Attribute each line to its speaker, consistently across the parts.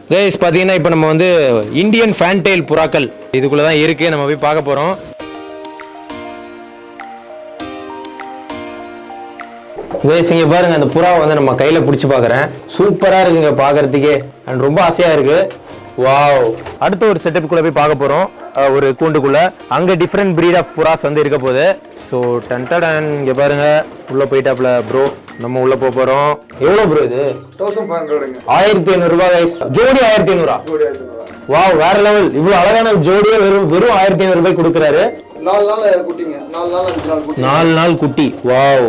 Speaker 1: Guys பார்த்தீங்கன்னா இப்போ நம்ம வந்து இந்தியன் ஃபேன்டெயில் புறாக்கள் இதுக்குள்ளே தான் இருக்குது நம்ம போய் பார்க்க போகிறோம் கைஸ் இங்கே பாருங்க அந்த புறாவை வந்து நம்ம கையில் பிடிச்சி பார்க்குறேன் சூப்பராக இருக்குங்க பார்க்கறதுக்கே அண்ட் ரொம்ப ஆசையாக இருக்கு வாவ் அடுத்த ஒரு செட்டப்புக்குள்ளே போய் பார்க்க போகிறோம் ஒரு கூண்டுக்குள்ள அங்கே டிஃப்ரெண்ட் breed ஆஃப் புறாஸ் வந்து இருக்க போகுது ஸோ டன்டடன் இங்கே பாருங்க உள்ளே போயிட்டாப்ல ப்ரோ நம்ம உள்ளே போக போகிறோம் எவ்வளோ ப்ரோ இது
Speaker 2: தௌசண்ட் ஃபைவ் ஹண்ட்ரடுங்க
Speaker 1: ஆயிரத்தி ஐநூறுரூபா கைஸ் ஜோடி ஆயிரத்தி ஐநூறா
Speaker 2: ஜோடி ஆயிரத்தி ஐநூறுவா.
Speaker 1: வாவ் வேற லெவல் இவ்வளவு அழகான ஜோடியே வெறும் வெறும் ஆயிரத்தி ஐநூறு ரூபாய் கொடுக்குறாரு
Speaker 2: நாலு நாள் குட்டிங்க நாலு நாள் அஞ்சு நாள் குட்டி
Speaker 1: நாலு நாள் குட்டி வாவ்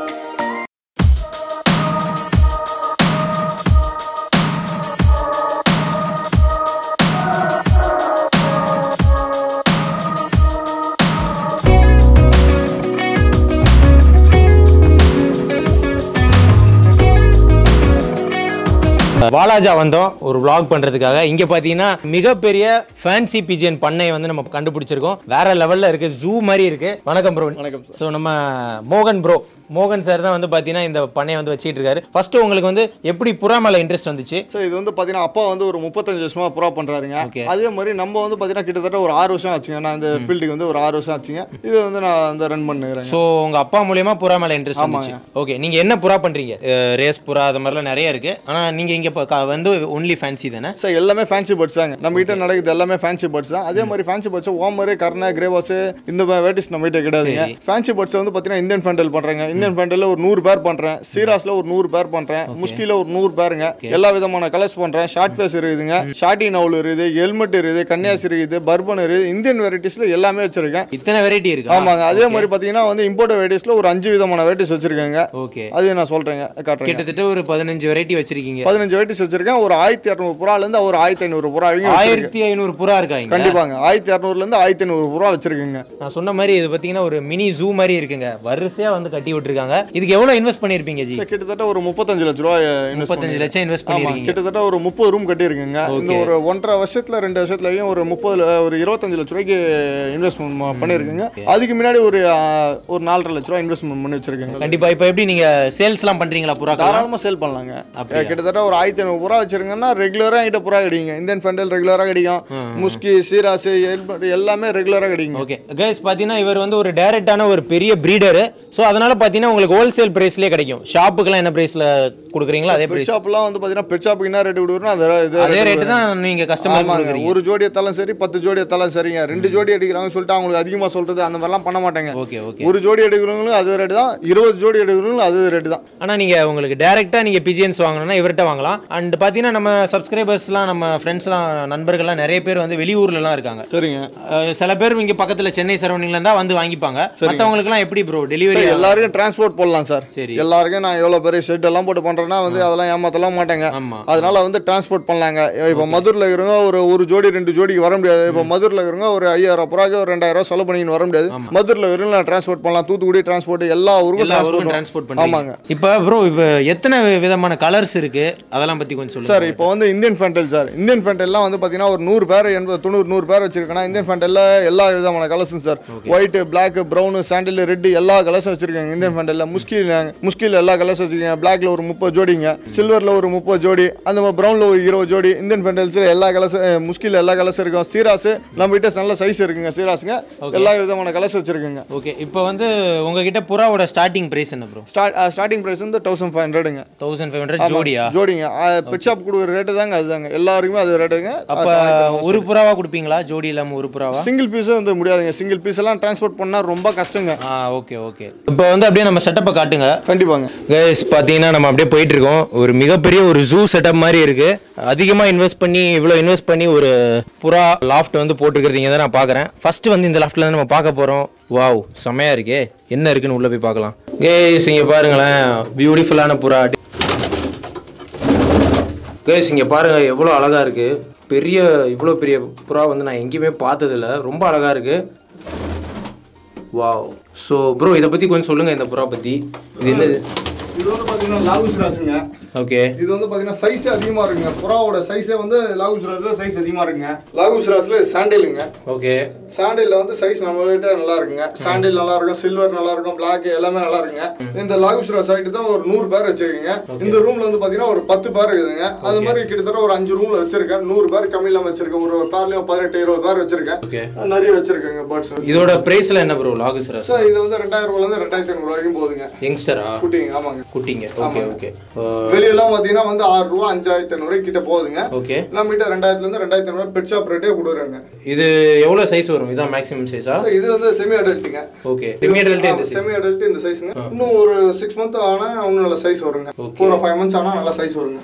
Speaker 1: வாலாஜா வந்தோம் ஒரு vlog பண்றதுக்காக இங்க பாத்தீங்கன்னா மிகப்பெரிய ஃபேன்சி பிஜியன் பண்ணை வந்து நம்ம கண்டுபிடிச்சிருக்கோம் வேற லெவல்ல இருக்கு ஜூ மாதிரி இருக்கு வணக்கம் ப்ரோ
Speaker 2: வணக்கம்
Speaker 1: ஸோ நம்ம மோகன் ப்ரோ மோகன் சார் தான் வந்து பார்த்தீங்கன்னா இந்த பண்ணையை வந்து வச்சிட்டு இருக்காரு ஃபர்ஸ்ட் உங்களுக்கு வந்து எப்படி புறா மேலே இன்ட்ரெஸ்ட் வந்துச்சு
Speaker 2: சார் இது வந்து பார்த்தீங்கன்னா அப்பா வந்து ஒரு முப்பத்தஞ்சு வருஷமா ப்ரோ பண்ணுறாருங்க
Speaker 1: Okay.
Speaker 2: அதே மாதிரி நம்ம வந்து பார்த்தீங்கன்னா கிட்டத்தட்ட ஒரு ஆறு வருஷம் ஆச்சுங்க நான் இந்த ஃபீல்டுக்கு வந்து ஒரு ஆறு வருஷம் ஆச்சுங்க இது வந்து நான் வந்து ரன் பண்ணுறேன்
Speaker 1: ஸோ உங்க அப்பா மூலியமா புறா மேலே இன்ட்ரெஸ்ட் வந்துச்சு ஓகே நீங்க என்ன புறா பண்றீங்க ரேஸ் புறா அது மாதிரிலாம் நிறைய இருக்கு ஆனா நீங்க இங்க இப்ப க- வந்து ஒன்லி ஃபேன்சி தானே
Speaker 2: சார் எல்லாமே ஃபேன்சி பேர்ட்ஸ் தாங்க நம்ம கிட்ட நடக்குது எல்லாமே ஃபேன்சி பேர்ட்ஸ் தான் அதே மாதிரி ஃபேன்சி பேர்ட்ஸ் ஓமரு கர்ண கிரேவாஸ் இந்த வெரைட்டிஸ் நம்ம கிட்ட கிடையாதுங்க ஃபேன்சி பேர்ட்ஸ் வந்து பார்த்தீங்கன்னா இந்தியன் ஃபேண்டல் பண்ணுறேங்க இந்தியன் ஃபேண்டலில் ஒரு நூறு பேர் பண்ணுறேன் சீராஸில் ஒரு நூறு பேர் பண்ணுறேன் முஸ்கில ஒரு நூறு பேருங்க எல்லா விதமான கலர்ஸ் பண்ணுறேன் ஷார்ட் ஃபேஸ் இருக்குதுங்க ஷார்ட்டி நவுல் இருக்குது ஹெல்மெட் இருக்குது கன்னியாசி இருக்குது பர்பன் இருக்குது இந்தியன் வெரைட்டிஸில் எல்லாமே வச்சிருக்கேன்
Speaker 1: இத்தனை வெரைட்டி இருக்கு
Speaker 2: ஆமாங்க அதே மாதிரி பார்த்தீங்கன்னா வந்து இம்போர்ட் வெரைட்டிஸில் ஒரு அஞ்சு விதமான வெரைட்டிஸ் வச்சிருக்கேங்க
Speaker 1: ஓகே
Speaker 2: அது நான் சொல்கிறேங்க காட்டுறேன்
Speaker 1: கிட்டத்தட்ட ஒரு பதினஞ்சு வெரைட்டி வச்சிருக்கீங்க
Speaker 2: பதினஞ்சு வெரைட்டிஸ் வச்சிருக்கேன் ஒரு ஆயிரத்தி இரநூறு புறாலேருந்து ஒரு ஆயிரத்தி ஐநூறு புறா வரைக்கும் வச்சிருக்கேன்.
Speaker 1: ஆயிரத்தி ஐநூறு புறா இருக்காங்க
Speaker 2: கண்டிப்பாங்க ஆயிரத்தி இரநூறுலேருந்து ஆயிரத்தி ஐநூறு புறா வச்சிருக்கேங்க
Speaker 1: நான் சொன்ன மாதிரி இது பார்த்தீங்கன்னா ஒரு மினி ஜூ மாதிரி இருக்குங்க வரிசையா வந்து கட்டி விட்டுருக்காங்க இதுக்கு எவ்வளவு இன்வெஸ்ட் பண்ணிருப்பீங்க ஜி
Speaker 2: சார், கிட்டத்தட்ட ஒரு முப்பத்தஞ்சு லட்ச ரூபா invest
Speaker 1: முப்பத்தஞ்சு லட்சம் இன்வெஸ்ட்
Speaker 2: ஆமா
Speaker 1: பண்ணிருக்கீங்க
Speaker 2: கிட்டத்தட்ட ஒரு முப்பது ரூம் கட்டியிருக்குங்க இந்த ஒரு ஒன்றரை வருஷத்துல ரெண்டு வருஷத்துலயும் ஒரு முப்பது ஒரு இருபத்தஞ்சு லட்ச ரூபாய்க்கு இன்வெஸ்ட்மெண்ட் பண்ணியிருக்குங்க அதுக்கு முன்னாடி ஒரு ஆ, ஒரு நாலரை லட்ச ரூபா இன்வெஸ்ட்மெண்ட் பண்ணி வச்சிருக்கேங்க
Speaker 1: கண்டிப்பா இப்போ எப்படி நீங்க சேல்ஸ்லாம் பண்றீங்களா புறா
Speaker 2: தாராளமாக சேல் பண்ணலாங்க கிட்டத்தட்ட ஒரு ஆயிரத்தி ஐநூறு புறா வச்சிருங்கன்னா ரெகுலராக என்கிட்ட புறா கிடைக்குங்க இந்தியன் ஃபெண்டல் ரெகுலராக கிடைக்கும் முஸ்கி சீராசு ஹெல்மெட் எல்லாமே ரெகுலராக கிடைக்குங்க
Speaker 1: ஓகே கைஸ் பார்த்தீங்கன்னா இவர் வந்து ஒரு டைரக்டான ஒரு பெரிய பிரீடரு ஸோ அதனால பார்த்தீங்கன்னா உங்களுக்கு ஹோல்சேல் ப்ரைஸ்லேயே கிடைக்கும் ஷாப்புக்கெல்லாம் என்ன ப்ரைஸில் கொடுக்குறீங்களோ அதே
Speaker 2: பெட்
Speaker 1: ப்ரைஸ்
Speaker 2: ஷாப்லாம் வந்து பார்த்தீங்கன்னா பெட் ஷாப்புக்கு என்ன ரேட் கொடுக்குறோம் அது இது
Speaker 1: அதே ரேட்டு தான் நீங்கள் கஸ்டமர்
Speaker 2: ஆமாங்க
Speaker 1: கொடுக்குறீங்க
Speaker 2: ஒரு ஜோடி எடுத்தாலும் சரி பத்து ஜோடி எடுத்தாலும் சரிங்க ரெண்டு ஜோடி எடுக்கிறாங்கன்னு சொல்லிட்டு அவங்களுக்கு அதிகமாக சொல்றது அந்த மாதிரிலாம் பண்ண மாட்டாங்க
Speaker 1: ஓகே ஓகே
Speaker 2: ஒரு ஜோடி எடுக்கிறவங்களும் அது ரேட்டு தான் இருபது ஜோடி எடுக்கிறவங்களும் அது ரேட்டு தான்
Speaker 1: ஆனால் நீங்கள் உங்களுக்கு டேரெக்டாக நீங்கள் பிஜிஎன்ஸ் வாங்கணும்னா இவர்கிட்ட வாங்கலாம் அண்ட் பார்த்தீங்கன்னா நம்ம சப்ஸ்கிரைபர்ஸ்லாம் நம்ம ஃப்ரெண்ட்ஸ்லாம் நண்பர்கள்லாம் நிறைய பேர் வந்து வெளியூர்லலாம் இருக்காங்க
Speaker 2: சரிங்க
Speaker 1: அஹ் சில பேர் இங்கே பக்கத்தில் சென்னை சரௌண்டிங்ல இருந்தால் வந்து வாங்கிப்பாங்க மற்றவங்களுக்குலாம் எப்படி ப்ரோ டெலிவரி
Speaker 2: சார், எல்லாருக்கும் டிரான்ஸ்போர்ட் போடலாம் சார்
Speaker 1: சரி.
Speaker 2: எல்லாருக்கும் நான் எவ்வளோ பெரிய ஷெட் எல்லாம் போட்டு பண்ணுறேன்னா வந்து அதெல்லாம் ஏமாத்தலாம் மாட்டாங்க
Speaker 1: ஆமா
Speaker 2: அதனால வந்து டிரான்ஸ்போர்ட் பண்ணலாங்க இப்போ மதுரில் இருக்கிறவங்க ஒரு ஒரு ஜோடி ரெண்டு ஜோடிக்கு வர முடியாது இப்போ மதுரில் இருக்கிறவங்க ஒரு ஐயாயிரம் ரூபாய்க்கு ஒரு ரெண்டாயிரம் ரூபாய் செலவு பண்ணின்னு வர முடியாது மதுரில் இருக்கிறவங்க நான் டிரான்ஸ்போர்ட் பண்ணலாம் தூத்துக்குடி டிரான்ஸ்போர்ட் எல்லா ஊருக்கும்
Speaker 1: எல்லா ஊருக்கும்
Speaker 2: டிரான்ஸ்போர்ட்
Speaker 1: டிரான்ஸ்போர்ட்
Speaker 2: ஆமாங்க
Speaker 1: பண்ணுவாங்க இப்போ ப்ரோ இப்போ எத்தனை விதமான கலர்ஸ் இருக்கு அதெல்லாம் பற்றி கொஞ்சம் சொல்லுங்க
Speaker 2: சார் இப்போ வந்து இந்தியன் ஃபேண்டல் சார் இந்தியன் ஃபேண்டல்லாம் வந்து பார்த்தீங்கன்னா ஒரு நூறு பேர் எண்பது தொண்ணூறு நூறு பேர் வச்சிருக்கேன் இந்தியன் ஃபேண்டல்ல எல்லா விதமான கலர்ஸும் sir white black brown sandal red எல்லா கலர்ஸும் வச்சிருக்காங்க இந்தியன் ஃபேண்டல்ல முஸ்கில் முஸ்கில் எல்லா கலர்ஸ் வச்சிருக்கீங்க பிளாக்ல ஒரு முப்பது ஜோடிங்க சில்வர்ல ஒரு முப்பது ஜோடி அந்த மாதிரி ப்ரௌன்ல ஒரு இருபது ஜோடி இந்தியன் ஃபேண்டல்ஸ் எல்லா கலர்ஸ் முஸ்கில் எல்லா கலர்ஸ் இருக்கும் சீராஸ் நம்ம கிட்ட நல்ல சைஸ் இருக்குங்க சீராஸுங்க எல்லா விதமான கலர்ஸ் வச்சிருக்குங்க
Speaker 1: ஓகே இப்போ வந்து உங்ககிட்ட புறாவோட ஸ்டார்டிங் பிரைஸ் என்ன ப்ரோ
Speaker 2: ஸ்டார்ட் ஸ்டார்டிங் பிரைஸ் வந்து தௌசண்ட் ஃபைவ் ஹண்ட்ரடுங்க
Speaker 1: தௌசண்ட் ஃபைவ் ஹண்ட்ரட் ஜோடியா
Speaker 2: ஜோடிங்க பெட் ஷாப் கொடுக்குற ரேட்டு தாங்க அதுதாங்க எல்லாருக்குமே அது ரேட்டுங்க
Speaker 1: அப்போ ஒரு புறாவா கொடுப்பீங்களா ஜோடி இல்லாமல் ஒரு புறாவா
Speaker 2: சிங்கிள் பீஸ் வந்து முடியாதுங்க சிங்கிள் பீஸ் எல்லாம் டிரான்ஸ்போர்ட் பண்ணா ரொம்ப கஷ்டங்க
Speaker 1: ஆ ஓகே ஓகே இப்போ வந்து அப்படியே நம்ம செட்டப்பை காட்டுங்க
Speaker 2: கண்டிப்பாங்க
Speaker 1: கைஸ் பார்த்தீங்கன்னா நம்ம அப்படியே போயிட்டு இருக்கோம் ஒரு மிகப்பெரிய ஒரு ஜூ செட்டப் மாதிரி இருக்கு அதிகமாக இன்வெஸ்ட் பண்ணி இவ்வளோ இன்வெஸ்ட் பண்ணி ஒரு புறா லாஃப்ட் வந்து போட்டுருக்கிறீங்க தான் நான் பார்க்குறேன் ஃபர்ஸ்ட் வந்து இந்த லாஃப்ட்ல தான் நம்ம பார்க்க போகிறோம் வாவ் செமையா இருக்கே என்ன இருக்குன்னு உள்ள போய் பார்க்கலாம் கேஸ் இங்கே பாருங்களேன் பியூட்டிஃபுல்லான புறா கேஸ் இங்கே பாருங்க எவ்வளோ அழகா இருக்கு பெரிய இவ்வளோ பெரிய புறா வந்து நான் எங்கேயுமே பார்த்ததில்ல ரொம்ப அழகா இருக்கு வாவ் ஸோ ப்ரோ இதை பற்றி கொஞ்சம் சொல்லுங்கள் இந்த புறா பற்றி இது என்னது
Speaker 2: இது வந்து பார்த்தீங்கன்னா லாகுஸ் ராசுங்க
Speaker 1: ஓகே
Speaker 2: இது வந்து பாத்தீங்கன்னா சைஸே அதிகமா இருக்குங்க புறாவோட சைஸே வந்து லாகுஸ் ராஸ்ல சைஸ் அதிகமா இருக்குங்க லாகுஸ் ராஸ்ல சாண்டிலுங்க
Speaker 1: ஓகே
Speaker 2: சாண்டில்ல வந்து சைஸ் நம்ம கிட்ட நல்லா இருக்குங்க சாண்டில் நல்லா இருக்கும் சில்வர் நல்லா இருக்கும் பிளாக் எல்லாமே நல்லா இருக்குங்க இந்த லாகுஸ் ராஸ் ஆகிட்டு தான் ஒரு நூறு பேர் வச்சிருக்கீங்க இந்த ரூம்ல வந்து பாத்தீங்கன்னா ஒரு பத்து பேர் இருக்குதுங்க அது மாதிரி கிட்டத்தட்ட ஒரு அஞ்சு ரூம்ல வச்சிருக்கேன் நூறு பேர் கம்மி இல்லாம வச்சிருக்கேன் ஒரு பேர்லயும் பதினெட்டு இருபது பேர் வச்சிருக்கேன்
Speaker 1: ஓகே
Speaker 2: நிறைய வச்சிருக்கேங்க பேர்ட்ஸ்
Speaker 1: இதோட பிரைஸ்ல என்ன ப்ரோ லாகுஸ் ராஸ்
Speaker 2: சார் இது வந்து ரெண்டாயிரம் ரூபாயில இருந்து ரெண்டாயிரத்தி ஐநூறு வரைக்கும் போகுதுங்க
Speaker 1: யங்ஸ்டரா
Speaker 2: குட்டிங்க ஆமாங்க
Speaker 1: குட்டிங்க ஓகே ஓகே
Speaker 2: வெளியெல்லாம் பாத்தீங்கன்னா வந்து ஆறு ரூபா அஞ்சாயிரத்தி ஐநூறு கிட்ட போகுதுங்க
Speaker 1: ஓகே
Speaker 2: நம்ம கிட்ட ரெண்டாயிரத்துல இருந்து ரெண்டாயிரத்தி ஐநூறு பெட் ஷாப் ரேட்டே கொடுக்குறாங்க
Speaker 1: இது எவ்வளோ சைஸ் வரும் இதான் மேக்ஸிமம் சைஸா
Speaker 2: சார் இது வந்து செமி அடல்ட்டுங்க
Speaker 1: ஓகே செமியடல்ட்டே இந்த size.
Speaker 2: செமி அடல்ட் இந்த சைஸ்ங்க இன்னும் ஒரு சிக்ஸ் மந்த் ஆனா இன்னும் நல்ல சைஸ் வருங்க ஃபோர் ஃபைவ் மந்த்ஸ் ஆனா நல்ல சைஸ் வருங்க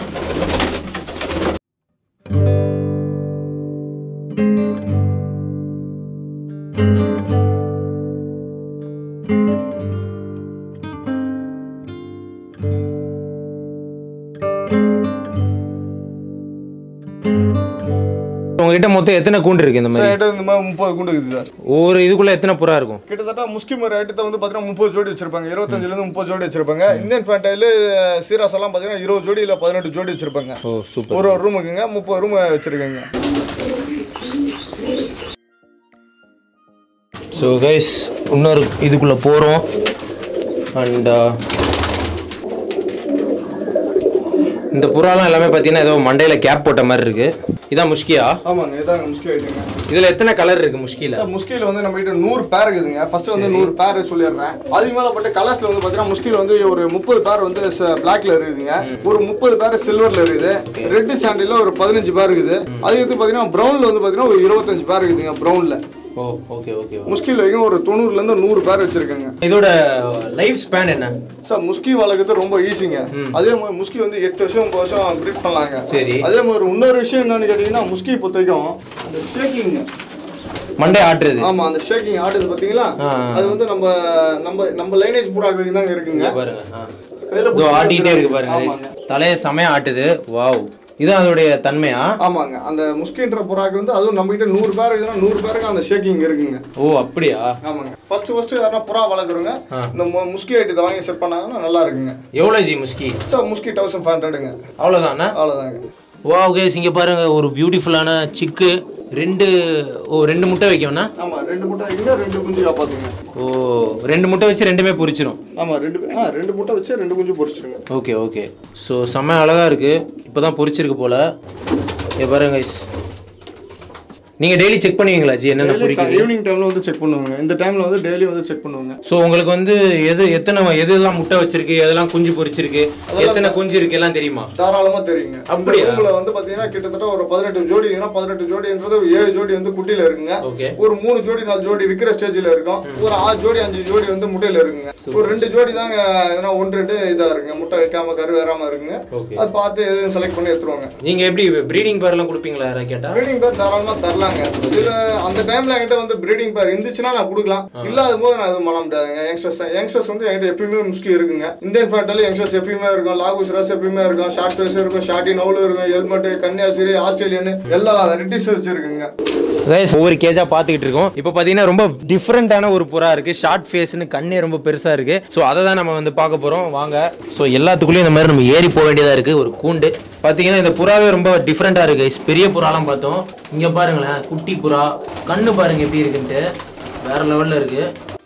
Speaker 1: உங்ககிட்ட மொத்தம் எத்தனை கூண்டு இருக்கு இந்த மாதிரி
Speaker 2: சார் என்கிட்ட இந்த மாதிரி முப்பது குண்டு இருக்குது சார்
Speaker 1: ஒரு இதுக்குள்ள எத்தனை புறா இருக்கும்
Speaker 2: கிட்டத்தட்ட முஸ்கிம் ஐட்டத்தை வந்து பார்த்தீங்கன்னா முப்பது ஜோடி வச்சிருப்பாங்க இருபத்தஞ்சுல இருந்து முப்பது ஜோடி வச்சிருப்பாங்க இந்தியன் ஃபேண்டைல சீராஸ் எல்லாம் பார்த்தீங்கன்னா இருபது ஜோடி இல்லை பதினெட்டு ஜோடி வச்சிருப்பாங்க
Speaker 1: ஓ சூப்பர்
Speaker 2: ஒரு ஒரு ரூமுக்குங்க முப்பது ரூம் வச்சிருக்கேங்க
Speaker 1: ஸோ கைஸ் இன்னொரு இதுக்குள்ளே போகிறோம் அண்ட் இந்த புறாலாம் எல்லாமே பார்த்தீங்கன்னா ஏதோ மண்டையில் கேப் போட்ட மாதிரி இருக்கு இதான் முஷ்கியா
Speaker 2: ஆமாங்க இதாங்க முஸ்கி ஐட்டங்க
Speaker 1: இதில் எத்தனை கலர் இருக்கு முஷ்கியில்
Speaker 2: சார் முஸ்கில வந்து நம்ம கிட்ட நூறு பேர் இருக்குதுங்க ஃபர்ஸ்ட் வந்து நூறு பேர் சொல்லிடுறேன் அதுக்கு மேல பட்ட கலர்ஸ்ல வந்து பாத்தீங்கன்னா முஸ்கில் வந்து ஒரு முப்பது பேர் வந்து பிளாக்ல இருக்குதுங்க ஒரு முப்பது பேர் சில்வர்ல இருக்குது ரெட் சாண்டில் ஒரு பதினஞ்சு பேர் இருக்குது அதுக்கு வந்து பாத்தீங்கன்னா ப்ரௌன்ல வந்து பாத்தீங்கன்னா ஒரு இருபத்தஞ்சு பேர் இருக்குதுங்க ப்ரௌன்ல
Speaker 1: ஓ ஓகே ஓகே
Speaker 2: முஸ்கில் வரைக்கும் ஒரு தொண்ணூறுல இருந்து நூறு பேர் வச்சிருக்கேங்க
Speaker 1: இதோட லைஃப் ஸ்பேன் என்ன
Speaker 2: சார் முஸ்கி வளர்க்குறது ரொம்ப ஈஸிங்க அதே மாதிரி முஸ்கி வந்து எட்டு வருஷம் ஒன்பது வருஷம் ப்ரீட் பண்ணலாங்க
Speaker 1: சரி
Speaker 2: அதே மாதிரி இன்னொரு விஷயம் என்னன்னு கேட்டீங்கன்னா முஸ்கி பொறுத்த வரைக்கும் அந்த ஷேக்கிங்
Speaker 1: மண்டை ஆட்டுறது
Speaker 2: ஆமா அந்த ஷேக்கிங் ஆடுது பாத்தீங்களா
Speaker 1: ஆ, ஆ.
Speaker 2: அது வந்து நம்ம நம்ம நம்ம லைனேஜ் புறாக்கு தாங்க இருக்குங்க
Speaker 1: இங்க பாருங்க ஆ.
Speaker 2: கையில
Speaker 1: இதோ ஆட்டிக்கிட்டே இருக்கு பாருங்க guys.
Speaker 2: ஆமாங்க.
Speaker 1: தலையை செமையா ஆட்டுது வாவ் இதான் அதோடைய தன்மையா
Speaker 2: ஆமாங்க அந்த முஸ்கின்ற புறாக்கு வந்து அதுவும் நம்ம கிட்ட நூறு பேர் இருக்குன்னா நூறு பேருக்கு அந்த ஷேக்கிங் இருக்குங்க
Speaker 1: ஓ அப்படியா
Speaker 2: ஆமாங்க ஃபர்ஸ்ட் ஃபர்ஸ்ட் யாரா புறா வளர்க்குறவங்க
Speaker 1: ஆ.
Speaker 2: இந்த மு- முஸ்கி ஐட்டத்தை வாங்கி செட் பண்ணாங்கன்னா நல்லா இருக்குங்க
Speaker 1: எவ்வளோ ஜி முஸ்கி
Speaker 2: சார் முஸ்கி தௌசண்ட் ஃபைவ் ஹண்ட்ரடுங்க
Speaker 1: அவ்வளோதானா
Speaker 2: அவ்வளோதாங்க
Speaker 1: வாவ் கேஸ் இங்கே பாருங்க ஒரு பியூட்டிஃபுல்லான சிக்கு ரெண்டு ஓ ரெண்டு முட்டை வைக்கணும்னா
Speaker 2: ஆமா ரெண்டு முட்டை வைக்கங்க ரெண்டு குஞ்சு காப்பாத்துங்க
Speaker 1: ஓ ரெண்டு முட்டை வச்சு ரெண்டுமே பொரிச்சிரும்
Speaker 2: ஆமா ரெண்டு ஆ ரெண்டு முட்டை வச்சு ரெண்டு குஞ்சு பொரிச்சிருங்க
Speaker 1: ஓகே ஓகே ஸோ செம்ம அழகாக இருக்குது இப்போ தான் பொரிச்சிருக்கு போல் இங்கே பாருங்க guys. நீங்கள் டெய்லி செக் பண்ணுவீங்களா ஜி என்னென்ன பொரிக்குது
Speaker 2: ஈவினிங் டைம்ல வந்து செக் பண்ணுவாங்க இந்த டைம்ல வந்து டெய்லி வந்து செக் பண்ணுவாங்க
Speaker 1: ஸோ உங்களுக்கு வந்து எது எத்தனை எதெல்லாம் முட்டை வச்சிருக்கு எதெல்லாம் குஞ்சு பொரிச்சிருக்கு எத்தனை குஞ்சு இருக்கு எல்லாம் தெரியுமா
Speaker 2: தாராளமா தெரியுங்க அந்த
Speaker 1: அப்படியா?
Speaker 2: ரூம்ல வந்து பாத்தீங்கன்னா கிட்டத்தட்ட ஒரு பதினெட்டு ஜோடி இருக்குன்னா பதினெட்டு ஜோடின்றது ஒரு ஏழு ஜோடி வந்து குட்டியில இருக்குங்க
Speaker 1: ஓகே
Speaker 2: ஒரு மூணு ஜோடி நாலு ஜோடி விக்கிற ஸ்டேஜ்ல இருக்கும் ஒரு ஆறு ஜோடி அஞ்சு ஜோடி வந்து முட்டையில இருக்குங்க ஒரு ரெண்டு ஜோடி தாங்க எதனா ஒன்று ரெண்டு இதா இருக்குங்க முட்டை வைக்காம கரு வேறாம இருக்குங்க
Speaker 1: ஓகே
Speaker 2: அது பார்த்து எதுவும் செலக்ட் பண்ணி எடுத்துருவாங்க
Speaker 1: நீங்கள் எப்படி ப்ரீடிங் பேர்லாம் கொடுப்பீங்களா யாராவது கேட்டால்
Speaker 2: ப்ரீடிங் பேர் தாராளமா தரலாங்க சில அந்த டைம்ல என்கிட்ட வந்து ப்ரீடிங் பேர் இருந்துச்சுன்னா நான் கொடுக்கலாம் இல்லாத போது நான் எதுவும் பண்ண முடியாதுங்க யங்ஸ்டர்ஸ் யங்ஸ்டர்ஸ் வந்து என்கிட்ட எப்பயுமே முஸ்கி இருக்குங்க இந்தியன் ஃபேட்டல் யங்ஸ்டர்ஸ் எப்பயுமே இருக்கும் லாகுஸ் ரஸ் எப்பயுமே இருக்கும் ஷார்ட் ஃபேஸ் இருக்கும் ஷார்ட்டி நவுல் இருக்கும் ஹெல்மெட் கன்னியாசிரி ஆஸ்திரேலியன் எல்லா வெரைட்டிஸ் வச்சிருக்குங்க
Speaker 1: கைஸ் ஒவ்வொரு கேஜா பார்த்துக்கிட்டு இருக்கோம் இப்போ பார்த்தீங்கன்னா ரொம்ப டிஃப்ரெண்ட்டான ஒரு புறா இருக்கு ஷார்ட் ஃபேஸ்னு கண்ணே ரொம்ப பெருசா இருக்கு ஸோ அதை தான் நம்ம வந்து பார்க்க போறோம் வாங்க ஸோ எல்லாத்துக்குள்ளேயும் இந்த மாதிரி நம்ம ஏறி போக வேண்டியதா இருக்கு ஒரு கூண்டு பார்த்தீங்கன்னா இந்த புறாவே ரொம்ப டிஃப்ரெண்ட்டாக இருக்கு guys. பெரிய புறாலாம் பார்த்தோம் இங்கே பாருங்களேன் குட்டி புறா கண்ணு பாருங்க எப்படி இருக்குன்ட்டு வேற லெவலில் இருக்கு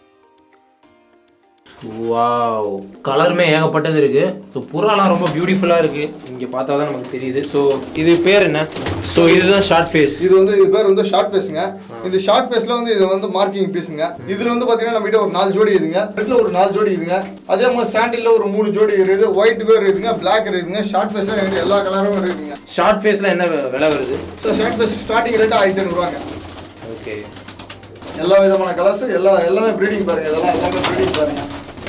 Speaker 1: வாவ் கலருமே ஏகப்பட்டது இருக்கு ஸோ புறாலாம் ரொம்ப பியூட்டிஃபுல்லாக இருக்கு இங்கே பார்த்தா தான் நமக்கு தெரியுது ஸோ இது பேர் என்ன ஸோ இதுதான் ஷார்ட் ஃபேஸ்
Speaker 2: இது வந்து இது பேர் வந்து ஷார்ட் ஃபேஸுங்க இந்த ஷார்ட் ஃபேஸ்ல வந்து இது வந்து மார்க்கிங் பீஸுங்க இதுல வந்து பாத்தீங்கன்னா நம்ம கிட்ட ஒரு நாலு ஜோடி இதுங்க ரெட்ல ஒரு நாலு ஜோடி இதுங்க அதே மாதிரி சாண்டில்ல ஒரு மூணு ஜோடி இருக்குது ஒயிட் வேர் இருக்குதுங்க பிளாக் இருக்குதுங்க ஷார்ட் ஃபேஸ்ல எங்கிட்ட எல்லா கலரும் இருக்குங்க
Speaker 1: ஷார்ட் ஃபேஸில் என்ன வெ- விலை வருது
Speaker 2: so short face starting rate ஆயிரத்தி ஐநூறுவாங்க
Speaker 1: ஓகே
Speaker 2: எல்லா விதமான கலர்ஸ் எல்லா எல்லாமே ப்ரீடிங் பாருங்க இதெல்லாம் எல்லாமே ப்ரீடிங் பாருங்க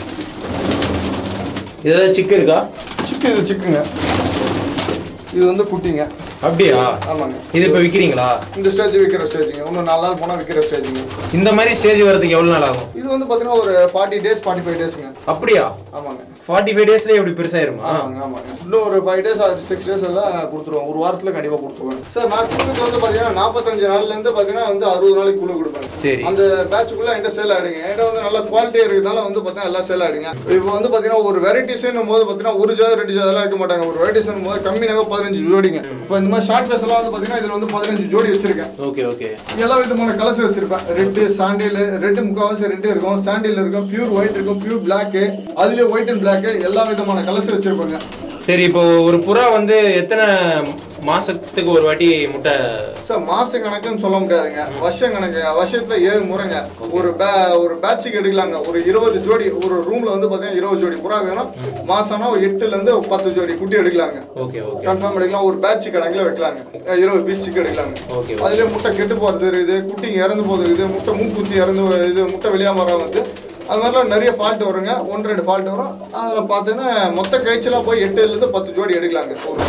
Speaker 1: இது ஏதாவது சிக்கு இருக்கா
Speaker 2: சிக்கு இது சிக்குங்க இது வந்து குட்டிங்க
Speaker 1: அப்படியா
Speaker 2: ஆமாங்க
Speaker 1: இது இப்போ விற்கிறீங்களா
Speaker 2: இந்த ஸ்டேஜ் விற்கிற ஸ்டேஜுங்க இன்னும் நாலு நாள் போனால் விற்கிற ஸ்டேஜுங்க
Speaker 1: இந்த மாதிரி ஸ்டேஜ் வர்றதுக்கு எவ்வளோ நாள் ஆகும்
Speaker 2: இது வந்து பார்த்தீங்கன்னா ஒரு ஃபார்ட்டி டேஸ் ஃபார்ட்டி ஃபைவ் டேஸுங்க
Speaker 1: அப்படியா
Speaker 2: ஆமாங்க
Speaker 1: ஃபார்ட்டி ஃபைவ் டேஸ்ல இப்படி பெருசாயிருமா
Speaker 2: ஆமாங்க ஆமாங்க இன்னும் ஒரு ஃபைவ் டேஸ் ஆறு சிக்ஸ் டேஸ் எல்லாம் நான் கொடுத்துருவேன் ஒரு வாரத்தில் கண்டிப்பாக கொடுத்துருவேன் சார் நான் கொடுக்குறது வந்து பார்த்தீங்கன்னா நாற்பத்தஞ்சு நாள்லேருந்து பார்த்தீங்கன்னா வந்து அறுபது நாளைக்கு குழு கொடுப்பேன்
Speaker 1: சரி
Speaker 2: அந்த பேட்சுக்குள்ள என்கிட்ட சேல் ஆயிடுங்க என்கிட்ட வந்து நல்ல குவாலிட்டி இருக்கிறதால வந்து பார்த்தீங்கன்னா எல்லாம் சேல் ஆயிடுங்க இப்போ வந்து பார்த்தீங்கன்னா ஒரு வெரைட்டிஸ்னும் போது பார்த்தீங்கன்னா ஒரு ஜாதி ரெண்டு ஜாதெல்லாம் வைக்க மாட்டாங்க ஒரு வெரைட்டிஸ்னும் போது கம்மியாக பதினஞ்சு ஜோடிங்க இப்போ இந்த மாதிரி ஷார்ட் ஃபேஸ் எல்லாம் வந்து பார்த்தீங்கன்னா இதில் வந்து பதினஞ்சு ஜோடி வச்சிருக்கேன்
Speaker 1: ஓகே ஓகே
Speaker 2: எல்லா விதமான கலர்ஸ் வச்சிருப்பேன் ரெட்டு சாண்டில் ரெட்டு முக்கால்வாசி ரெட்டு இருக்கும் சாண்டில் இருக்கும் பியூர் ஒயிட் இருக்கும் பியூர் பிளாக்கு அதுலேயே ஒயிட் அண்ட் பிளாக் எல்லா விதமான கலர்ஸ் வச்சிருப்பாங்க
Speaker 1: சரி இப்போ ஒரு புறா வந்து எத்தனை மாசத்துக்கு ஒரு வாட்டி முட்டை
Speaker 2: சார் மாச கணக்குன்னு சொல்ல முடியாதுங்க வருஷம் கணக்கு வருஷத்துல ஏழு முறைங்க ஒரு பே ஒரு பேட்சுக்கு எடுக்கலாங்க ஒரு இருபது ஜோடி ஒரு ரூம்ல வந்து பார்த்தீங்கன்னா இருபது ஜோடி புறா வேணும் மாசம்னா ஒரு எட்டுல இருந்து ஒரு பத்து ஜோடி குட்டி எடுக்கலாங்க
Speaker 1: ஓகே ஓகே
Speaker 2: கன்ஃபார்ம் எடுக்கலாம் ஒரு பேட்ச் கணக்குல வைக்கலாங்க அஹ் இருபது பீஸ் சிக்கு எடுக்கலாங்க
Speaker 1: ஓகே
Speaker 2: அதுல முட்டை கெட்டு போறது இருக்குது குட்டிங்க இறந்து போகுது இருக்குது முட்டை மூக்குத்தி இறந்து போ- இது முட்டை வெளியாம வர வந்து அது மாதிரிலாம் நிறைய ஃபால்ட் வருங்க ஒன்று ரெண்டு ஃபால்ட் வரும் அதில் பார்த்தீங்கன்னா மொத்த கழிச்செல்லாம் போய் எட்டுலேருந்து பத்து ஜோடி எடுக்கலாங்க ஒரு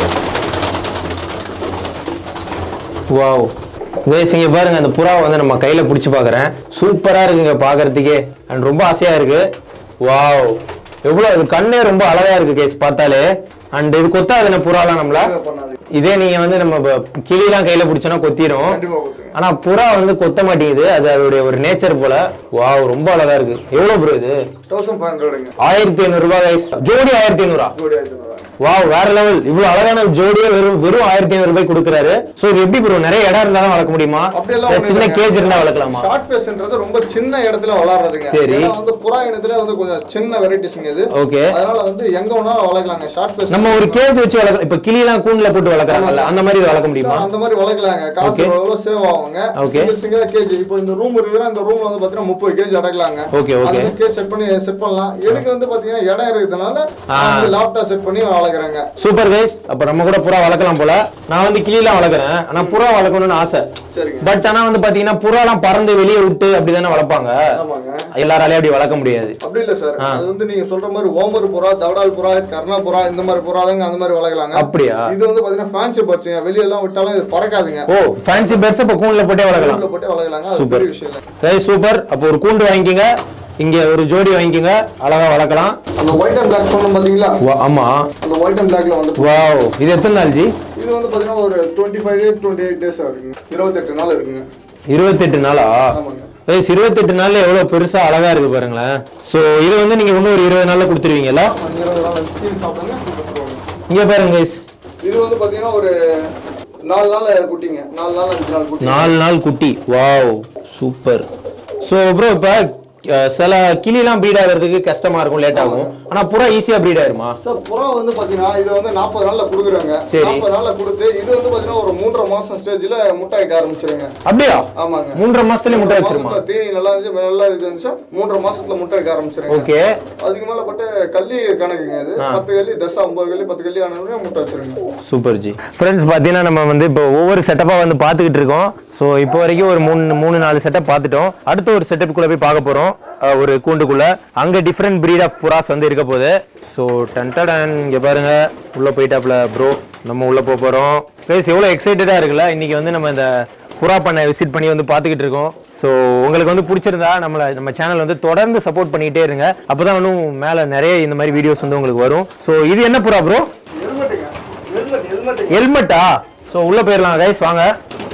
Speaker 1: வாவ் கைஸ் இங்க பாருங்க அந்த புறாவை வந்து நம்ம கையில பிடிச்சி பார்க்கறேன் சூப்பரா இருக்குங்க பார்க்கறதுக்கே அண்ட் ரொம்ப ஆசையா இருக்கு வாவ் எவ்வளவு இது கண்ணே ரொம்ப அழகா இருக்கு கேஸ் பார்த்தாலே அண்ட் இது கொத்தாதுன புறாலாம் நம்மள
Speaker 2: பண்ணாது
Speaker 1: இதே நீங்க வந்து நம்ம ப- கிளிலாம் கையில பிடிச்சோன்னா கொத்திரும்
Speaker 2: கண்டிப்பாக கொடுத்துங்க
Speaker 1: ஆனா புறா வந்து கொத்த மாட்டேங்குது அது அதோடைய ஒரு நேச்சர் போல வாவ் ரொம்ப அழகா இருக்கு எவ்வளவு ப்ரோ இது
Speaker 2: தௌசண்ட் ஃபைவ் ஹண்ட்ரடுங்க
Speaker 1: ஆயிரத்தி ஐநூறு ரூபாய் guys. ஜோடி ஆயிரத்தி ஐநூறா
Speaker 2: ஜோடி ஆயிரத்தி ஐநூறுவா
Speaker 1: வாவ் வேற லெவல் இவ்வளவு அழகான ஜோடியே வெறும் வெறும் ஆயிரத்தி ஐநூறு ரூபாய் கொடுக்குறாரு சோ இது எப்படி ப்ரோ நிறைய இடம் இருந்தா தான் வளர்க்க முடியுமா
Speaker 2: அப்படியெல்லாம்
Speaker 1: இல்ல சின்ன கேஜ் இருந்தா வளர்க்கலாமா
Speaker 2: ஷார்ட் ஃபேஸ்ன்றது ரொம்ப சின்ன இடத்துல வளர்றதுங்க
Speaker 1: சரி.
Speaker 2: ஏன்னா வந்து புறா இனத்துல வந்து கொஞ்சம் சின்ன வெரைட்டிஸ்ங்க இது
Speaker 1: ஓகே
Speaker 2: அதனால வந்து எங்க வேணாலும் வளர்க்கலாங்க ஷார்ட் ஃபேஸ்
Speaker 1: நம்ம ஒரு கேஜ் வச்சு வளர்க்க இப்ப கிளிலாம் கூண்டுல போட்டு வளர்க்குறாங்கல்ல அந்த மாதிரி இது வளர்க்க முடியுமா
Speaker 2: அந்த மாதிரி வளர்க்கலாங்க காசு
Speaker 1: Okay.
Speaker 2: எவ்வளவு சேவ் ஆகுங்க
Speaker 1: Okay.
Speaker 2: சிங்கிள் சிங்கிள் கேஜி இப்போ இந்த ரூம் இருக்குதுன்னா இந்த ரூம்ல வந்து பாத்தீங்கன்னா முப்பது கேஜி அடக்கலாங்க
Speaker 1: Okay, okay.
Speaker 2: அந்த கேஜ் செட் பண்ணி செட் பண்ணலாம் எனக்கு வந்து பாத்தீங்கன்னா இடம் இருக்கிறதுனால லேப்டாப் செட் பண்ணி வளர்க்குறாங்க
Speaker 1: சூப்பர் கைஸ் அப்ப நம்ம கூட புறா வளர்க்கலாம் போல நான் வந்து கிளிலாம் வளர்க்குறேன் ஆனா புறா வளர்க்கணும்னு ஆசை
Speaker 2: சரிங்க
Speaker 1: பட் ஆனா வந்து பாத்தீங்கன்னா புறாலாம் பறந்து வெளியே விட்டு அப்படிதானே வளர்ப்பாங்க
Speaker 2: ஆமாங்க
Speaker 1: எல்லாராலையும் அப்படி வளர்க்க முடியாது
Speaker 2: அப்படி இல்ல சார் அது வந்து நீங்க சொல்ற மாதிரி ஓமர் புறா தவடால் புறா கர்ணா புறா இந்த மாதிரி புறா தாங்க அந்த மாதிரி வளர்க்கலாங்க
Speaker 1: அப்படியா
Speaker 2: இது வந்து பாத்தீங்கன்னா ஃபேன்சி பர்ட்ஸுங்க வெளியெல்லாம் விட்டாலும் இது பறக்காதுங்க
Speaker 1: ஓ ஃபேன்சி பேர்ட்ஸ் இப்ப கூண்டுல போட்டே வளர்க்கலாம்
Speaker 2: உள்ள போட்டு வளர்க்கலாங்க அது
Speaker 1: Super.
Speaker 2: பெரிய விஷயம் இல்லை
Speaker 1: கைஸ் சூப்பர் அப்போ ஒரு கூண்டு வாங்கிக்கங்க இங்க ஒரு ஜோடி வாங்கிக்கங்க அழகா வளர்க்கலாம்
Speaker 2: அந்த ஒயிட் அண்ட் பிளாக் சொன்னோம் பாத்தீங்களா
Speaker 1: வா- ஆமா
Speaker 2: அந்த ஒயிட் அண்ட் பிளாக்ல வந்து
Speaker 1: வாவ் இது எத்தனை நாள் ஜி
Speaker 2: இது வந்து பாத்தீங்கன்னா ஒரு twenty five days twenty eight days இருக்குங்க இருபத்தெட்டு நாள் இருக்குங்க
Speaker 1: இருபத்தெட்டு நாளா
Speaker 2: ஆமாங்க
Speaker 1: கைஸ் இருபத்தெட்டு நாள்ல எவ்வளவு பெருசா அழகா இருக்கு பாருங்களேன் சோ இது வந்து நீங்க இன்னும் ஒரு இருபது நாள்ல கொடுத்துருவீங்களா
Speaker 2: ஆமாங்க, இருபது நாள் கீழ் சாப்பிடுங்க கொடுத்துருவாங்க.
Speaker 1: இங்க பாருங்க கைஸ்
Speaker 2: இது வந்து பாத்தீங்கன்னா ஒரு நாலு நாள் குட்டிங்க நாலு நாள் அஞ்சு நாள் குட்டி
Speaker 1: நாலு நாள் குட்டி வாவ் சூப்பர் ஸோ ப்ரோ இப்போ அஹ், சில கிளிலாம் ப்ரீட் ஆகிறதுக்கு கஷ்டமா இருக்கும் லேட் ஆகும் ஆனா புறா ஈஸியா ப்ரீட் ஆயிருமா
Speaker 2: சார் புறா வந்து பாத்தீங்கன்னா இது வந்து நாற்பது நாள்ல கொடுக்குறாங்க
Speaker 1: சரி.
Speaker 2: நாற்பது நாள்ல கொடுத்து இது வந்து பாத்தீங்கன்னா ஒரு மூன்றரை மாசம் ஸ்டேஜ்ல முட்டை வைக்க ஆரம்பிச்சிருங்க
Speaker 1: அப்படியா
Speaker 2: ஆமாங்க
Speaker 1: மூன்றரை மாசத்துலயே முட்டை வச்சிருமா
Speaker 2: மாசத்துல தீனி நல்லா இருந்துச்சு நல்லா இது இருந்துச்சு மூன்றரை மாசத்துல முட்டை வைக்க ஆரம்பிச்சிருங்க
Speaker 1: ஓகே
Speaker 2: அதுக்கு மேல பட்டு கல்லி கணக்குங்க இது பத்து கல்லி தசை ஐம்பது கல்லி பத்து கல்லி ஆனவங்க முட்டை வச்சிருங்க
Speaker 1: சூப்பர் ஜி ஃப்ரெண்ட்ஸ் பார்த்தீங்கன்னா நம்ம வந்து இப்போ ஒவ்வொரு செட்டப்பாக வந்து பார்த்துக்கிட்டு இருக்கோம் ஸோ இப்போ வரைக்கும் ஒரு மூணு மூணு நாலு செட்டப் பார்த்துட்டோம் அடுத்த ஒரு செட்டப்புக்குள்ளே போய் பார்க்க போகிறோம் ஒரு கூண்டுக்குள்ள அங்கே டிஃப்ரெண்ட் breed ஆஃப் புறாஸ் வந்து இருக்க போகுது ஸோ டன்டடன் இங்கே பாருங்க உள்ளே போயிட்டாப்ல ப்ரோ நம்ம உள்ளே போக போகிறோம் ப்ளேஸ் எவ்வளோ எக்ஸைட்டடாக இருக்குல்ல இன்னைக்கு வந்து நம்ம இந்த புறா பண்ணை விசிட் பண்ணி வந்து பார்த்துக்கிட்டு இருக்கோம் ஸோ உங்களுக்கு வந்து பிடிச்சிருந்தா நம்மளை நம்ம சேனல் வந்து தொடர்ந்து சப்போர்ட் பண்ணிக்கிட்டே இருங்க அப்போ தான் இன்னும் மேலே நிறைய இந்த மாதிரி வீடியோஸ் வந்து உங்களுக்கு வரும் ஸோ இது என்ன புறா ப்ரோ
Speaker 2: ஹெல்மெட்டுங்க ஹெல்மெட் ஹெல்மெட்
Speaker 1: ஹெல்மெட்டா ஸோ உள்ள போயிடலாம் கைஸ் வாங்க